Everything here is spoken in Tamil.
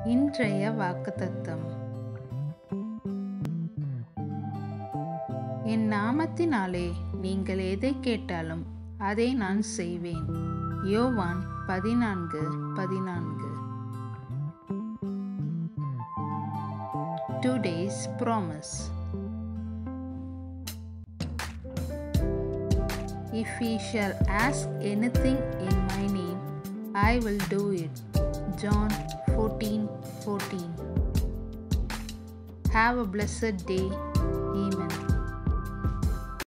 இன்றைய வாக்குத்தத்தம் என் நாமத்தினாலே நீங்கள் எதை கேட்டாலும் அதை நான் செய்வேன் யோவான் பதினான்கு பதினான்கு today's promise If he shall ask anything in my name, I will do it. John 14 14. Have a blessed day. Amen.